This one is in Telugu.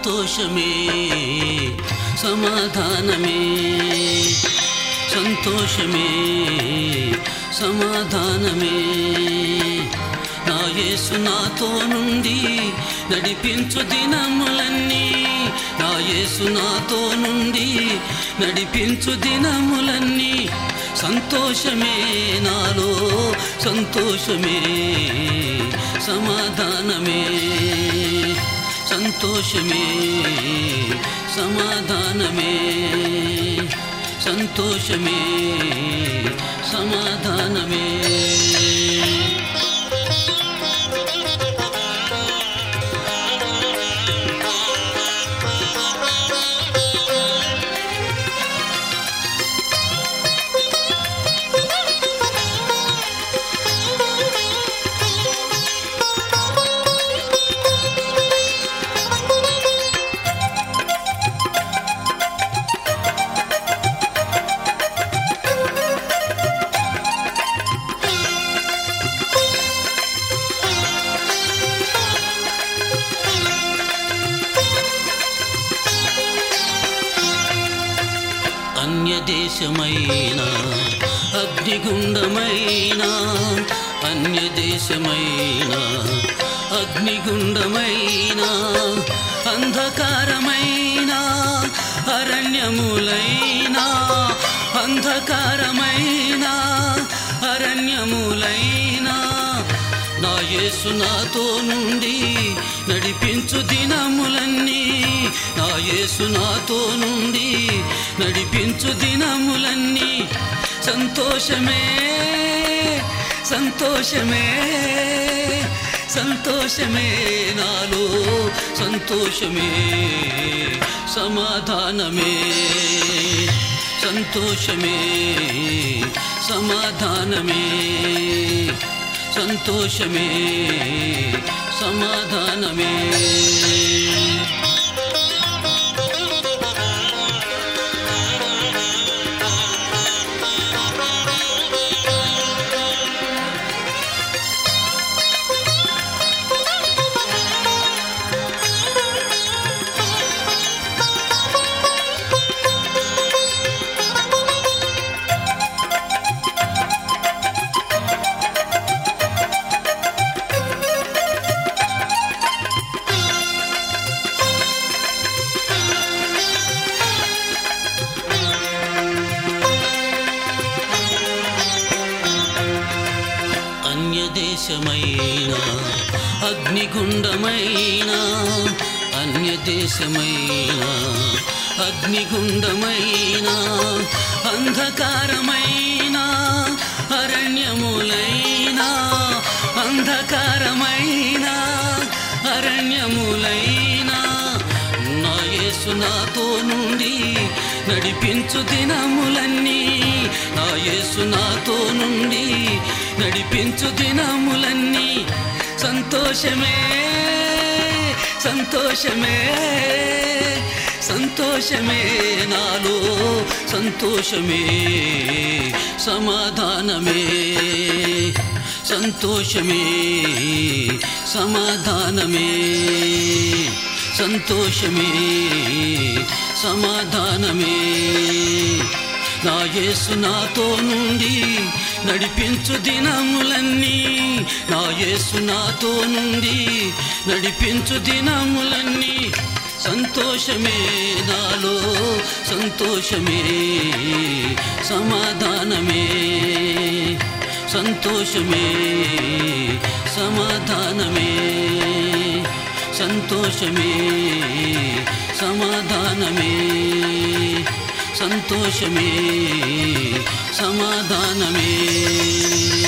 సంతోషమే సమాధానమే సంతోషమే సమాధానమే నా యేసు నాతో నుండి నడిపించు దినములన్నీ నా యేసు నాతో నుండి నడిపించు దినములన్నీ సంతోషమే నాలో సంతోషమే సమాధానమే సంతోషమే సమాధానమే సంతోషమే సమాధానమే అన్యదేశమైన అగ్నిగుండమైన అన్యదేశమైన అగ్నిగుండమైన అంధకారమైన అరణ్యములైన అంధకారమైన అరణ్యములైన నా యేసు నాతో నుండి నడిపించు దినములన్నీ నా యేసు నాతో నుండి నడిపించు దినములన్నీ సంతోషమే సంతోషమే సంతోషమే నాలో సంతోషమే సమాధానమే సంతోషమే సమాధానమే సంతోషమే సమాధానమే అన్యదేశమైన అగ్నిగుండమైన అన్యదేశమైన అగ్నిగుండమైన అంధకారమైన అరణ్యములైన అంధకారమైన అరణ్యములైన నా యేసు నాతో నుండి నడిపించు దినములన్నీ నా యేసు నాతో నుండి నడిపించు దినములన్నీ సంతోషమే సంతోషమే సంతోషమే నాలో సంతోషమే సమాధానమే సంతోషమే సమాధానమే సంతోషమే సమాధానమే నా యేసు నాతో నుండి నడిపించు దినములన్నీ నా యేసు నాతో నుండి నడిపించు దినములన్నీ సంతోషమే నాలో సంతోషమే సమాధానమే సంతోషమే సమాధానమే సంతోషమే సమాధానమే సంతోషమే సమాధానమే